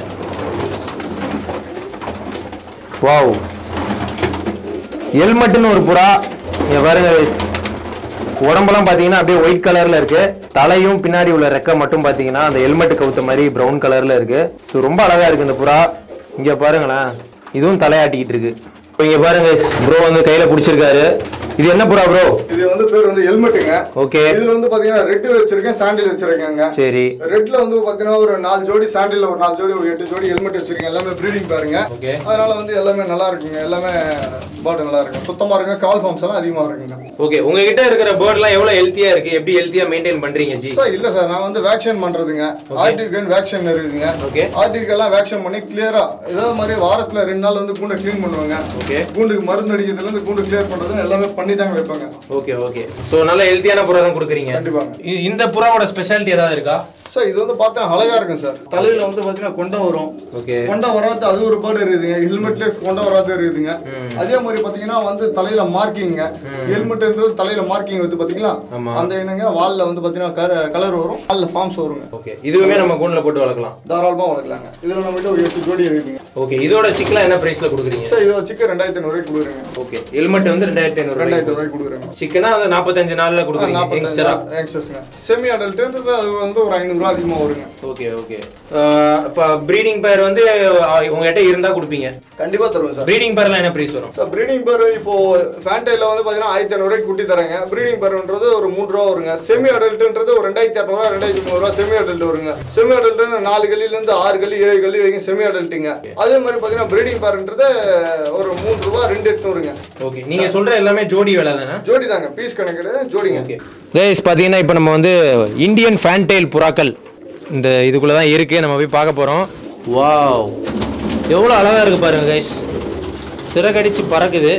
Speaker 1: வாவ் ஹெல்மெட்னு ஒரு புறா இங்க பாருங்க guys. உடம்பெல்லாம் பார்த்தீங்கன்னா அப்படியே ஒயிட் கலர்ல இருக்கு தலையும் பின்னாடி உள்ள ரெக்கை மட்டும் பார்த்தீங்கன்னா அந்த ஹெல்மெட் கவுத்த மாதிரி ப்ரௌன் கலர்ல இருக்கு ஸோ ரொம்ப அழகா இருக்கு இந்த புறா இங்க பாருங்களேன் இதுவும் தலையாட்டிக்கிட்டு இருக்கு இப்போ இங்க பாருங்க ப்ரோ வந்து கையில பிடிச்சிருக்காரு இது என்ன புறா ப்ரோ
Speaker 2: இது வந்து பேர் வந்து ஹெல்மெட்டுங்க
Speaker 1: ஓகே
Speaker 2: இதுல வந்து பாத்தீங்கன்னா ரெட் வச்சிருக்கேன் சாண்டில் வச்சிருக்கேங்க
Speaker 1: சரி
Speaker 2: ரெட்ல வந்து பாத்தீங்கன்னா ஒரு நாலு ஜோடி சாண்டில் ஒரு நாலு ஜோடி ஒரு எட்டு ஜோடி ஹெல்மெட் வச்சிருக்கேன் எல்லாமே ப்ரீடிங் பாருங்க
Speaker 1: ஓகே
Speaker 2: அதனால வந்து எல்லாமே நல்லா இருக்குங்க எல்லாமே பாட்டு நல்லா இருக்கு சுத்தமா இருக்குங்க கால் ஃபார்ம்ஸ் எல்லாம் அதிகமா இருக்குங்க
Speaker 1: ஓகே உங்ககிட்ட இருக்கிற பேர்ட்லாம் எவ்வளவு ஹெல்த்தியா இருக்கு எப்படி ஹெல்த்தியா மெயின்டைன் பண்றீங்க ஜி
Speaker 2: சார் இல்ல சார் நான் வந்து வேக்சின் பண்றதுங்க ஆர்டிகன் வேக்சின் இருக்குதுங்க
Speaker 1: ஓகே
Speaker 2: ஆர்டிகெல்லாம் வேக்சின் பண்ணி கிளியரா ஏதாவது மாதிரி வாரத்துல ரெண்டு நாள் வந்து கூண்டை க்ளீன் பண்ணுவாங்க
Speaker 1: ஓகே
Speaker 2: கூண்டுக்கு மருந்து அடிக்கிறதுல இருந்து கூண்டு கிளியர் பண்றது எல்லாமே பண்ணி தாங்க வைப்பாங்க
Speaker 1: ஓகே ஓகே சோ நல்ல ஹெல்த்தியான புறா தான் கொடுக்குறீங்க
Speaker 2: கண்டிப்பாங்க
Speaker 1: இ- இந்த புறாவோட ஸ்பெஷாலிட்டி ஏதாவது இருக்கா
Speaker 2: சார் இது வந்து பார்த்தா அழகா இருக்கும் சார் தலையில வந்து பார்த்தீங்கன்னா கொண்டை வரும்
Speaker 1: ஓகே
Speaker 2: கொண்டை வராது அது ஒரு பேர்டு இருக்குதுங்க ஹெல்மெட்ல கொண்டை வராது இருக்குதுங்க அதே மாதிரி பாத்தீங்கன்னா வந்து தலையில மார்க்கிங்க ஹெல்மெட்ன்றது தலையில மார்க்கிங் வந்து பாத்தீங்களா
Speaker 1: ஆமா.
Speaker 2: அந்த என்னங்க வால்ல வந்து பாத்தீங்கன்னா கலர் வரும் வால்ல ஃபார்ம்ஸ் வருங்க
Speaker 1: ஓகே இதுவுமே நம்ம கூண்டில் போட்டு வளர்க்கலாம்
Speaker 2: தாராளமா வளர்க்கலாங்க இதுல நம்ம கிட்ட ஒரு எட்டு ஜோடி இருக்குதுங்க
Speaker 1: ஓகே இதோட சிக்கெலாம் என்ன ப்ரைஸில் கொடுக்குறீங்க
Speaker 2: சார் இதை வச்சுக்க ரெண்டாயிரத்தி ஐநூறுவாய்க்கு கொடுக்குறேங்க
Speaker 1: ஓகே ஹெல்மெட் வந்து ரெண்டாயிரத்தி ஐநூறு
Speaker 2: ரெண்டாயிரத்தி ரூபாய்க்கு கொடுக்குறேங்க
Speaker 1: சிக்கனா அது நாற்பத்தஞ்சு நாளில் கொடுக்குறீங்க யங்ஸ்டரா
Speaker 2: நாற்பத்தஞ்சு எக்ஸஸ்ங்க செமி அடல்ட்ன்றது அது வந்து ஒரு ஐநூறுரூவா அதிகமாக வருங்க
Speaker 1: ஓகே ஓகே இப்போ ப்ரீடிங் பேர் வந்து அஹ், உங்ககிட்ட இருந்தால் கொடுப்பீங்க
Speaker 2: கண்டிப்பா தருவேன் சார்
Speaker 1: ப்ரீடிங் பேர்லாம் என்ன ப்ரைஸ் வரும்
Speaker 2: சார் ப்ரீடிங் பேர் இப்போ ஃபேண்டைல வந்து பார்த்தீங்கன்னா ஆயிரத்தி ஐநூறுவாய்க்கு குட்டி தராங்க ப்ரீடிங் பேர்ன்றது ஒரு மூணு ரூபா வருங்க செமி அடல்ட்ன்றது ஒரு ரெண்டாயிரத்தி இரநூறுவா ரெண்டாயிரத்தி முந்நூறுவா செமி அடல்ட் வருங்க செமி அடல்ட் நாலு கல்லிலேருந்து ஆறு கல்லி ஏழு கல்லி வரைக்கும் செமி அடல்ட்டுங்க அதே மாதிரி பார்த்தீங்கன்னா ப்ரீடிங் பேர்ன்றது ஒரு மூணு ரூபா ரெண்டு எட்நூறுங்க
Speaker 1: ஓகே நீங்கள் சொல்கிற எல்லாமே ஜோடி விலை தானே
Speaker 2: ஜோடி தாங்க பீஸ் கணக்கு ஜோடிங்க
Speaker 1: ஓகே கைஸ் பார்த்தீங்கன்னா இப்போ நம்ம வந்து இந்தியன் ஃபேன்டெயில் புறாக்கள் இந்த இதுக்குள்ளே தான் இருக்குது நம்ம போய் பார்க்க போகிறோம் வாவ் எவ்வளோ அழகாக இருக்குது பாருங்க கைஸ் சிறகடிச்சு பறக்குது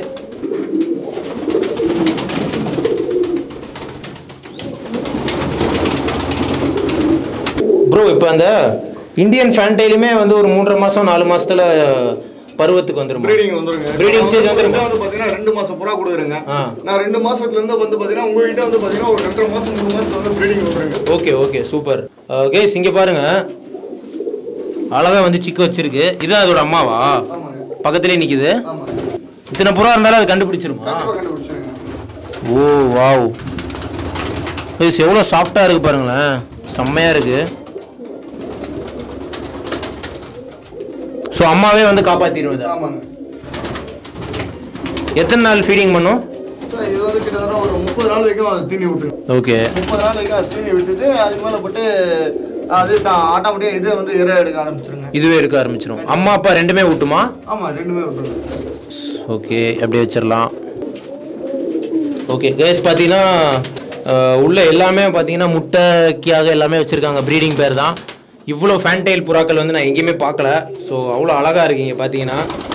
Speaker 1: ப்ரோ இப்போ அந்த இந்தியன் ஃபேன்டைலுமே வந்து ஒரு மூன்றரை மாதம் நாலு மாசத்துல பருவத்துக்கு வந்துரும்
Speaker 2: ப்ரீடிங் வந்துருங்க
Speaker 1: Breeding stage வந்துருமா?
Speaker 2: உங்ககிட்ட வந்து பார்த்தீங்கன்னா ரெண்டு மாசம் புறா கொடுக்குறேங்க
Speaker 1: ஆ
Speaker 2: நான் ரெண்டு மாசத்துல இருந்து வந்து பார்த்தீங்கன்னா உங்ககிட்ட வந்து பார்த்தீங்கன்னா ஒரு ரெண்டரை மாசம் மூணு மாசத்துல வந்து ப்ரீடிங் வந்துருங்க
Speaker 1: ஓகே ஓகே சூப்பர் கைஸ் இங்கே பாருங்க அழகா வந்து சிக்கு வச்சிருக்கு இதான் அதோட அம்மாவா
Speaker 2: ஆமாங்க
Speaker 1: பக்கத்துலேயே நிக்குது
Speaker 2: ஆமாங்க
Speaker 1: இத்தனை புறா இருந்தாலும் அது கண்டுபிடிச்சிருமா
Speaker 2: கண்டிப்பா கண்டுபிடிச்சிருங்க
Speaker 1: ஓ வாவ் கைஸ் எவ்வளோ சாஃப்டாக இருக்கு பாருங்களேன் செம்மையாக இருக்கு ஸோ அம்மாவே வந்து காப்பாற்றிடும் இதை
Speaker 2: ஆமாங்க
Speaker 1: எத்தனை நாள் ஃபீடிங் பண்ணும்
Speaker 2: சார் இது வந்து கிட்டத்தட்ட ஒரு முப்பது நாள் வரைக்கும் அது தீனி விட்டு
Speaker 1: ஓகே
Speaker 2: முப்பது நாள் வரைக்கும் அது தீனி விட்டுட்டு அதுக்கு மேலே போட்டு அது ஆட்டோமேட்டிக்காக இதை வந்து இறை எடுக்க ஆரம்பிச்சிருங்க
Speaker 1: இதுவே எடுக்க ஆரம்பிச்சிடும் அம்மா அப்பா ரெண்டுமே விட்டுமா
Speaker 2: ஆமாம் ரெண்டுமே விட்டுருங்க
Speaker 1: ஓகே அப்படியே வச்சிடலாம் ஓகே கேஸ் பார்த்தீங்கன்னா அஹ், உள்ள எல்லாமே பார்த்தீங்கன்னா முட்டைக்காக எல்லாமே வச்சுருக்காங்க ப்ரீடிங் பேர் தான் இவ்வளோ ஃபேன்டைல் புறாக்கள் வந்து நான் எங்கேயுமே பார்க்கல ஸோ அவ்வளோ அழகாக இருக்கீங்க பார்த்தீங்கன்னா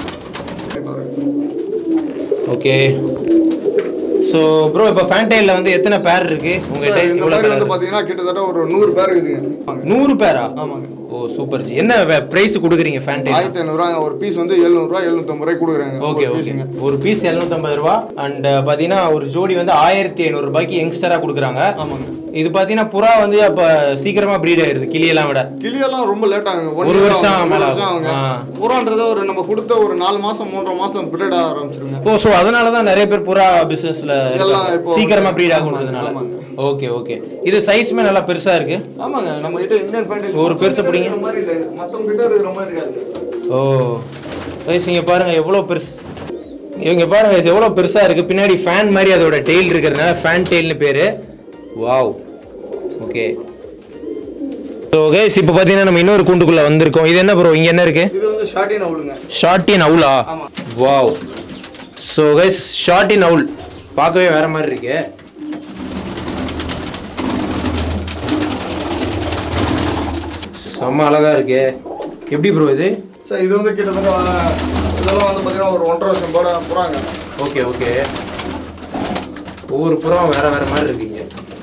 Speaker 1: ஓகே ஸோ ப்ரோ இப்போ ஃபேன்டைலில் வந்து எத்தனை பேர் இருக்குது உங்கள்கிட்ட
Speaker 2: சார், இந்த
Speaker 1: இவ்வளோ
Speaker 2: மாதிரி வந்து
Speaker 1: பேர்
Speaker 2: பார்த்தீங்கன்னா கிட்டத்தட்ட ஒரு நூறு பேர் இருக்குதுங்க
Speaker 1: நூறு பேரா
Speaker 2: ஆமாங்க
Speaker 1: ஓ சூப்பர் ஜி என்ன ப்ரைஸ் கொடுக்குறீங்க ஃபேன்டைல்
Speaker 2: ஆயிரத்தி ஐநூறுரூவா ஒரு பீஸ் வந்து எழுநூறுவா எழுநூத்தம்பது ரூபாய் கொடுக்குறாங்க
Speaker 1: ஓகே
Speaker 2: ஒரு
Speaker 1: ஓகே
Speaker 2: பீஸுங்க
Speaker 1: ஒரு பீஸ் எழுநூத்தம்பது ரூபா அண்ட் பார்த்தீங்கன்னா ஒரு ஜோடி வந்து ஆயிரத்தி ஐநூறு ரூபாய்க்கு யங்ஸ்டராக கொடுக்குறாங்க
Speaker 2: ஆமாங்க
Speaker 1: இது பார்த்தீங்கன்னா புறா வந்து அப்போ சீக்கிரமா ப்ரீட் ஆயிருது கிளியெல்லாம் விட
Speaker 2: கிளியெல்லாம் ரொம்ப லேட் ஆகுங்க
Speaker 1: ஒரு
Speaker 2: year
Speaker 1: வருஷம்
Speaker 2: ஆகும்,
Speaker 1: மேல
Speaker 2: ஒரு வருஷம்
Speaker 1: ஆகும்.
Speaker 2: ஆகுங்க
Speaker 1: ஆ.
Speaker 2: புறான்றத ஒரு நம்ம கொடுத்த ஒரு நாலு மாசம் மூன்றரை மாசம் பிரிட் ஆக ஆரம்பிச்சிருங்க
Speaker 1: ஓ ஸோ அதனால தான் நிறைய பேர் புறா பிஸ்னஸ்ல
Speaker 2: எல்லாம் இப்போ
Speaker 1: சீக்கிரமா
Speaker 2: வந்து-
Speaker 1: ப்ரீட்
Speaker 2: ஆமாங்க,
Speaker 1: ஆகுன்றதுனால
Speaker 2: ஆமாங்க.
Speaker 1: ஓகே ஓகே இது சைஸுமே நல்லா பெருசா இருக்கு
Speaker 2: ஆமாங்க நம்ம கிட்ட இந்தியன் ஃபேண்டல்
Speaker 1: ஒரு பெருசு பிடிங்க.
Speaker 2: மாதிரி இல்லை மத்தவங்க கிட்ட இருக்கிற மாதிரி இருக்காது
Speaker 1: ஓ கைஸ் இங்க பாருங்க எவ்வளோ பெருசு இவங்க பாருங்க guys, எவ்வளோ பெருசா இருக்கு பின்னாடி ஃபேன் மாதிரி அதோட டெயில் இருக்கிறதுனால ஃபேன் டெயில்னு பேரு வாவ் ஓகே ஸோ கைஸ் இப்போ பார்த்தீங்கன்னா நம்ம இன்னொரு கூண்டுக்குள்ள வந்திருக்கோம் இது என்ன ப்ரோ இங்க என்ன இருக்கு
Speaker 2: இது வந்து ஷார்ட்டின் அவுளுங்க
Speaker 1: ஷார்ட்டின் அவுலா
Speaker 2: ஆமா.
Speaker 1: வாவ் ஸோ கைஸ் ஷார்ட்டின் அவுல் பார்க்கவே வேற மாதிரி இருக்கு செம்ம அழகா இருக்கு எப்படி ப்ரோ இது
Speaker 2: சார் இது வந்து கிட்டத்தட்ட இதெல்லாம் வந்து பார்த்தீங்கன்னா ஒரு ஒன்றரை வருஷம் போட புறாங்க
Speaker 1: ஓகே ஓகே ஒவ்வொரு புறம் வேற வேற மாதிரி இருக்கீங்க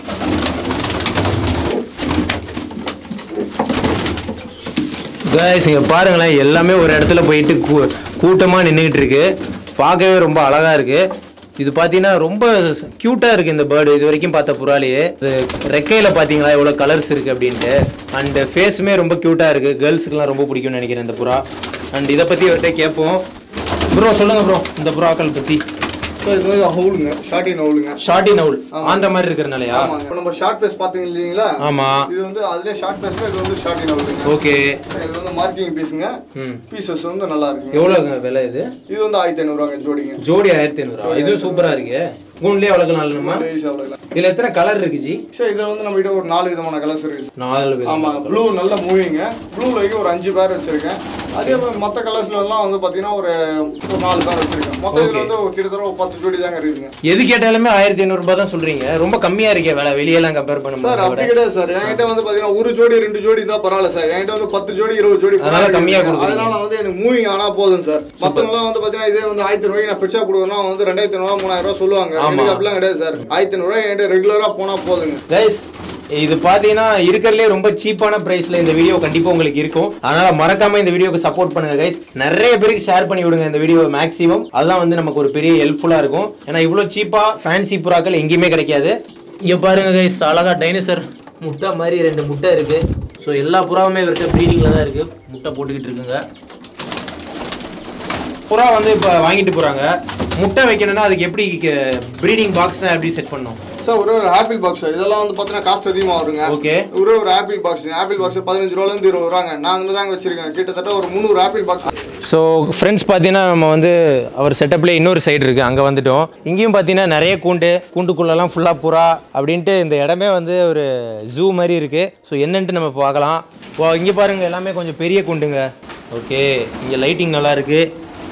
Speaker 1: கைஸ் இங்க பாருங்களேன் எல்லாமே ஒரு இடத்துல போயிட்டு கூ கூட்டமாக நின்றுக்கிட்டு இருக்கு பார்க்கவே ரொம்ப அழகா இருக்கு இது பார்த்தீங்கன்னா ரொம்ப க்யூட்டாக இருக்குது இந்த பேர்டு இது வரைக்கும் பார்த்த புறாலேயே இது ரெக்கையில் பார்த்தீங்களா எவ்வளோ கலர்ஸ் இருக்குது அப்படின்ட்டு அண்ட் ஃபேஸுமே ரொம்ப க்யூட்டாக இருக்குது கேர்ள்ஸுக்குலாம் ரொம்ப பிடிக்கும்னு நினைக்கிறேன் இந்த புறா அண்ட் இதை பற்றி அவர்கிட்ட கேட்போம் ப்ரோ சொல்லுங்கள் ப்ரோ இந்த புறாக்கள் பற்றி
Speaker 2: சார் இது வந்து அவுளுங்க ஷார்ட்டின் அவுளுங்க
Speaker 1: ஷார்ட்டின் அவுல் அந்த மாதிரி இருக்கிறனாலயா
Speaker 2: ஆமாங்க இப்போ நம்ம ஷார்ட் ஃபேஸ் பார்த்தீங்க இல்லைங்களா
Speaker 1: ஆமாம்
Speaker 2: இது வந்து அதுலேயே ஷார்ட் ஃபேஸ்ல இது வந்து ஷார்ட்டின் அவுளுங்க
Speaker 1: ஓகே
Speaker 2: இது வந்து மார்க்கிங் பீஸுங்க
Speaker 1: ம்
Speaker 2: பீசஸ் வந்து நல்லா இருக்குங்க
Speaker 1: எவ்வளோங்க விலை இது
Speaker 2: இது வந்து ஆயிரத்தி ஐநூறுவாங்க ஜோடிங்க
Speaker 1: ஜோடி ஆயிரத்தி ஐநூறுவா இதுவும் சூப்பராக இருக்கு கூண்லேயே வளர்க்கலாம் நம்ம
Speaker 2: ஈஸி அவ்வளோதான்
Speaker 1: இதில் எத்தனை கலர் இருக்கு ஜி
Speaker 2: சார் இதில் வந்து நம்ம கிட்ட ஒரு நாலு விதமான கலர்ஸ் இருக்குது
Speaker 1: நாலு விதம்.
Speaker 2: ஆமாம் ப்ளூ நல்ல மூவிங்க ப்ளூ வரைக்கும் ஒரு அஞ்சு பேர் வச்சிருக்கேன் அதே மாதிரி மற்ற கலர்ஸ்லாம் வந்து பார்த்தீங்கன்னா ஒரு ஒரு நாலு பேர் வச்சிருக்கேன் மொத்தம் இதில் வந்து ஒரு கிட்டத்தட்ட ஒரு பத்து ஜோடி தாங்க இருக்குதுங்க
Speaker 1: எது கேட்டாலுமே ஆயிரத்தி ஐநூறுபா தான் சொல்றீங்க ரொம்ப கம்மியா இருக்கே விலை வெளியெல்லாம் கம்பேர்
Speaker 2: சார்
Speaker 1: பண்ணும்போது
Speaker 2: அப்படி கிடையாது சார் என்கிட்ட வந்து பார்த்தீங்கன்னா ஒரு ஜோடி ரெண்டு ஜோடி தான் பரவாயில்ல சார் என்கிட்ட வந்து பத்து ஜோடி இருபது ஜோடி
Speaker 1: அதனால
Speaker 2: பரவாயில்ல
Speaker 1: கம்மியா
Speaker 2: இருக்குங்க.
Speaker 1: கொடுக்குறீங்க.
Speaker 2: அதனால வந்து எனக்கு மூவிங் ஆனால் போதும் சார் மற்றவங்களாம் வந்து பார்த்தீங்கன்னா இதே வந்து ஆயிரத்தி ரூபாய்க்கு நான் பிச்சா கொடுக்கணும் வந்து ரெண்டாயிரத்தி ஐநூறுவா மூணாயிரம் ரூபா சொல்லுவாங்க
Speaker 1: ஆமா.
Speaker 2: எனக்கு அப்படிலாம் கிடையாது சார் ஆயிரத்தி ஐநூறுவா என்கிட்ட ரெகுலராக போனால் போதுங்க
Speaker 1: கைஸ் இது பார்த்தீங்கன்னா இருக்கிறதுலே ரொம்ப சீப்பான ப்ரைஸில் இந்த வீடியோ கண்டிப்பாக உங்களுக்கு இருக்கும் அதனால் மறக்காமல் இந்த வீடியோக்கு சப்போர்ட் பண்ணுங்க கைஸ் நிறைய பேருக்கு ஷேர் பண்ணி விடுங்க இந்த வீடியோ மேக்ஸிமம் அதெல்லாம் வந்து நமக்கு ஒரு பெரிய ஹெல்ப்ஃபுல்லாக இருக்கும் ஏன்னா இவ்வளோ சீப்பாக ஃபேன்சி புறாக்கள் எங்கேயுமே கிடைக்காது இங்கே பாருங்க கைஸ் அழகா டைனோசர் முட்டை மாதிரி ரெண்டு முட்டை இருக்குது ஸோ எல்லா புறாவுமே இவர்கிட்ட ப்ரீடிங்கில் தான் இருக்குது முட்டை போட்டுக்கிட்டு இருக்குங்க புறா வந்து இப்போ வாங்கிட்டு போகிறாங்க முட்டை வைக்கணும்னா அதுக்கு எப்படி ப்ரீடிங் பாக்ஸ்லாம் எப்படி செட் பண்ணணும்
Speaker 2: சார் ஒரே ஒரு ஆப்பிள் பாக்ஸ் இதெல்லாம் வந்து பார்த்தீங்கன்னா காஸ்ட் அதிகமாக வருங்க
Speaker 1: ஓகே
Speaker 2: ஒரே ஒரு ஆப்பிள் பாக்ஸ் ஆப்பிள் பாக்ஸ் பதினஞ்சு ரூபாலேருந்து இருபது ரூபாங்க நான் வந்து தாங்க வச்சிருக்கேன் கிட்டத்தட்ட ஒரு முந்நூறு ஆப்பிள் பாக்ஸ்
Speaker 1: ஸோ ஃப்ரெண்ட்ஸ் பார்த்தீங்கன்னா நம்ம வந்து அவர் செட்டப்லேயே இன்னொரு சைடு இருக்குது அங்கே வந்துட்டோம் இங்கேயும் பார்த்தீங்கன்னா நிறைய கூண்டு கூண்டுக்குள்ளெல்லாம் ஃபுல்லாக புறா அப்படின்ட்டு இந்த இடமே வந்து ஒரு ஜூ மாதிரி இருக்குது ஸோ என்னன்ட்டு நம்ம பார்க்கலாம் ஓ இங்கே பாருங்கள் எல்லாமே கொஞ்சம் பெரிய கூண்டுங்க ஓகே இங்கே லைட்டிங் நல்லா இருக்குது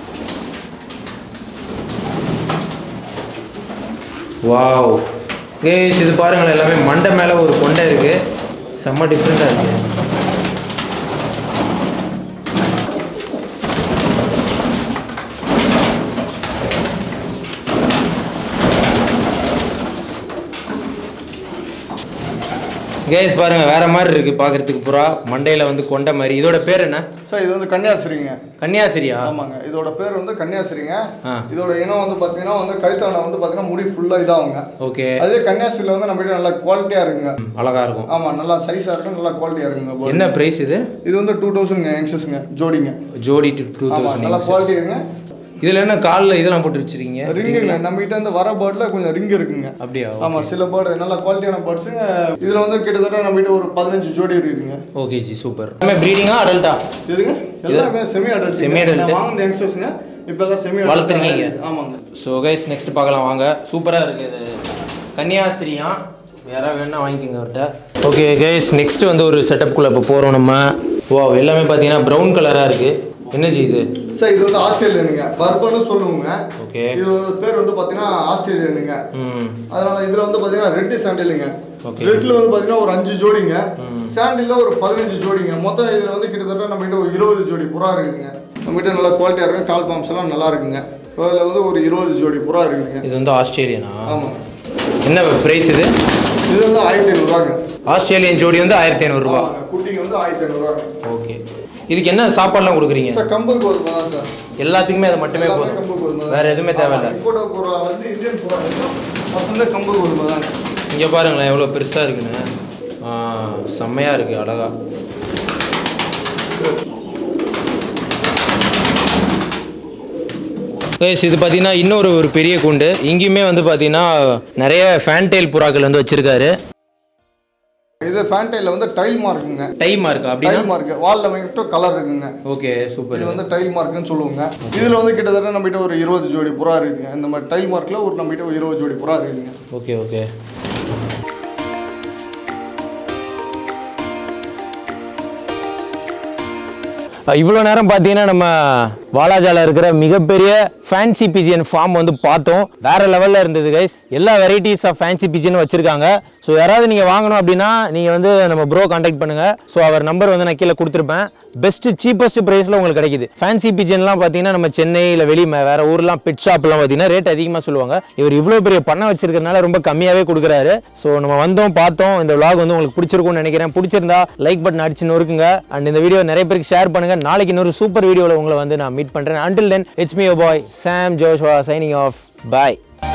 Speaker 1: வாவ் கேஸ் இது பாருங்களேன் எல்லாமே மண்டை மேலே ஒரு கொண்டை இருக்குது செம்ம டிஃப்ரெண்ட்டாக இருக்குது கேஸ் பாருங்க வேற மாதிரி இருக்கு பார்க்கறதுக்கு புறா மண்டையில வந்து கொண்ட மாதிரி இதோட பேர் என்ன
Speaker 2: சார் இது வந்து கன்னியாஸ்திரிங்க
Speaker 1: கன்னியாசிரியா
Speaker 2: ஆமாங்க இதோட பேர் வந்து கன்னியாஸ்திரிங்க
Speaker 1: ஆ.
Speaker 2: இதோட இனம் வந்து பார்த்தீங்கன்னா வந்து கழுத்தாண்டை வந்து பார்த்தீங்கன்னா முடி ஃபுல்லாக இதாகுங்க
Speaker 1: ஓகே
Speaker 2: அதுவே கன்னியாஸ்திரியில் வந்து நம்ம நல்லா குவாலிட்டியாக இருக்குங்க
Speaker 1: அழகா இருக்கும்
Speaker 2: ஆமாம் நல்லா சைஸாக இருக்கும் நல்லா குவாலிட்டியாக இருக்குங்க bird.
Speaker 1: என்ன பிரைஸ் இது
Speaker 2: இது வந்து டூ தௌசண்ட்ங்க யங்ஸஸ்ங்க ஜோடிங்க
Speaker 1: ஜோடி டூ
Speaker 2: ஆமாம் நல்லா
Speaker 1: தௌசண்ட்
Speaker 2: குவாலிட்டி இருக்குங்க
Speaker 1: இதுல என்ன காலில் இதெல்லாம் போட்டு வச்சிருக்கீங்க
Speaker 2: ரிங்குங்க நம்ம கிட்ட இருந்து வர பேர்டில் கொஞ்சம் ரிங் இருக்குங்க
Speaker 1: அப்படியா
Speaker 2: ஆமாம் சில பேர்டு நல்ல குவாலிட்டியான பேர்ட்ஸுங்க இதில் வந்து கிட்டத்தட்ட நம்ம கிட்ட ஒரு பதினஞ்சு ஜோடி இருக்குதுங்க
Speaker 1: ஓகே ஜி சூப்பர் எல்லாமே ப்ரீடிங்கா அடல்ட்டா
Speaker 2: எதுங்க எல்லாமே செமி அடல்ட்
Speaker 1: Semi adult.
Speaker 2: நான் வாங்கின யங்ஸ்டர்ஸ்ங்க இப்போ எல்லாம் செமி
Speaker 1: வளர்த்துருக்கீங்க?
Speaker 2: ஆமாங்க
Speaker 1: ஸோ கைஸ் நெக்ஸ்ட் பார்க்கலாம் வாங்க சூப்பராக இருக்கு இது கன்னியாஸ்திரியா யாராவது வேணா வாங்கிக்கோங்க அவர்கிட்ட ஓகே கைஸ் நெக்ஸ்ட் வந்து ஒரு செட்டப்குள்ளே இப்போ போகிறோம் நம்ம வா எல்லாமே பார்த்தீங்கன்னா ப்ரௌன் கலராக இருக்கு என்ன ஜி இது
Speaker 2: சார் இது வந்து ஆஸ்திரேலியனுங்க பர்பன்னு சொல்லுவோங்க
Speaker 1: ஓகே
Speaker 2: இது வந்து பேர் வந்து பார்த்தீங்கன்னா ஆஸ்திரேலியனுங்க
Speaker 1: ம்
Speaker 2: அதனால இதுல வந்து பார்த்தீங்கன்னா ரெட்டு சாண்டிலுங்க
Speaker 1: Okay.
Speaker 2: ரெட்ல வந்து பார்த்தீங்கன்னா ஒரு அஞ்சு ஜோடிங்க சாண்டில்ல ஒரு பதினஞ்சு ஜோடிங்க மொத்தம் இதுல வந்து கிட்டத்தட்ட நம்ம கிட்ட ஒரு இருபது ஜோடி புறா இருக்குதுங்க நம்ம கிட்ட நல்ல குவாலிட்டியா இருக்கும் கால் பாம்ஸ் எல்லாம் நல்லா இருக்குங்க அதில் வந்து ஒரு இருபது ஜோடி புறா இருக்குதுங்க
Speaker 1: இது வந்து ஆஸ்திரேலியனா
Speaker 2: ஆமாங்க
Speaker 1: என்ன ப்ரைஸ் இது
Speaker 2: இது வந்து ஆயிரத்தி ஐநூறுவாங்க
Speaker 1: ஆஸ்திரேலியன் ஜோடி வந்து ஆயிரத்தி ஐநூறுரூவா
Speaker 2: ஆமாங்க. குட்டிங்க வந்து ஆயிரத்தி ஐநூறுவாங்க
Speaker 1: ஓகே இதுக்கு என்ன சாப்பாடுலாம் கொடுக்குறீங்க
Speaker 2: சார் கம்பு கோதுமை தான் சார்
Speaker 1: எல்லாத்துக்குமே அது மட்டுமே
Speaker 2: எல்லாமே கம்பு
Speaker 1: போதும்
Speaker 2: கோதுமை தான்.
Speaker 1: வேற எதுவுமே தேவையில்ல
Speaker 2: இம்போர்ட் புறா வந்து இந்தியன் புறா மொத்தமே கம்பு கோதுமை தான்
Speaker 1: இங்கே பாருங்களேன் எவ்வளோ பெருசாக இருக்குன்னு ஆ, செம்மையா இருக்கு அழகா Guys, இது பார்த்தீங்கன்னா இன்னொரு ஒரு பெரிய கூண்டு இங்கேயுமே வந்து பார்த்தீங்கன்னா நிறைய ஃபேன்டெயில் புறாக்கள் வந்து வச்சிருக்காரு
Speaker 2: இது ஃபேண்டைல வந்து டைல் மார்க்குங்க
Speaker 1: டைம் இருக்கா அப்படின்னா
Speaker 2: டைல் மார்க் வால்ல மட்டும் கலர் இருக்குங்க
Speaker 1: ஓகே சூப்பர்
Speaker 2: இது வந்து டைல் மார்க்னு சொல்லுவாங்க இதுல வந்து கிட்டத்தட்ட நம்ம கிட்ட ஒரு இருபது ஜோடி புறா இருக்குங்க இந்த மாதிரி டைல் மார்க்ல ஒரு நம்ம கிட்ட ஒரு இருபது ஜோடி புறா இருக்குங்க
Speaker 1: ஓகே ஓகே இவ்வளோ நேரம் பார்த்தீங்கன்னா நம்ம வாலாஜால இருக்கிற மிகப்பெரிய ஃபேன்சி பிஜியன் ஃபார்ம் வந்து பார்த்தோம் வேற லெவலில் இருந்தது கைஸ் எல்லா வெரைட்டிஸ் ஆஃப் ஃபேன்சி பிஜியன் வச்சிருக்காங்க ஸோ யாராவது நீங்கள் வாங்கணும் அப்படின்னா நீங்கள் வந்து நம்ம ப்ரோ காண்டாக்ட் பண்ணுங்க ஸோ அவர் நம்பர் வந்து நான் கீழே கொடுத்துருப்பேன் பெஸ்ட் சீப்பஸ்ட் ப்ரைஸில் உங்களுக்கு கிடைக்குது ஃபேன்சி பிஜன்லாம் பார்த்தீங்கன்னா நம்ம சென்னை இல்லை வெளி ம- வேற ஊர்லாம் பெட் ஷாப்லாம் பார்த்தீங்கன்னா ரேட் அதிகமாக சொல்லுவாங்க இவர் இவ்வளோ பெரிய பண்ணை வச்சிருக்கறனால ரொம்ப கம்மியாகவே கொடுக்குறாரு ஸோ நம்ம வந்தோம் பார்த்தோம் இந்த vlog வந்து உங்களுக்கு பிடிச்சிருக்கும்னு நினைக்கிறேன் பிடிச்சிருந்தா லைக் பட்டன் அடிச்சு நொறுக்குங்க அண்ட் இந்த வீடியோ நிறைய பேருக்கு ஷேர் பண்ணுங்க நாளைக்கு இன்னொரு சூப்பர் வீடியோவில் உங்களை வந்து நான் மீட் பண்ணுறேன் until then it's me bye Sam Joshua signing off bye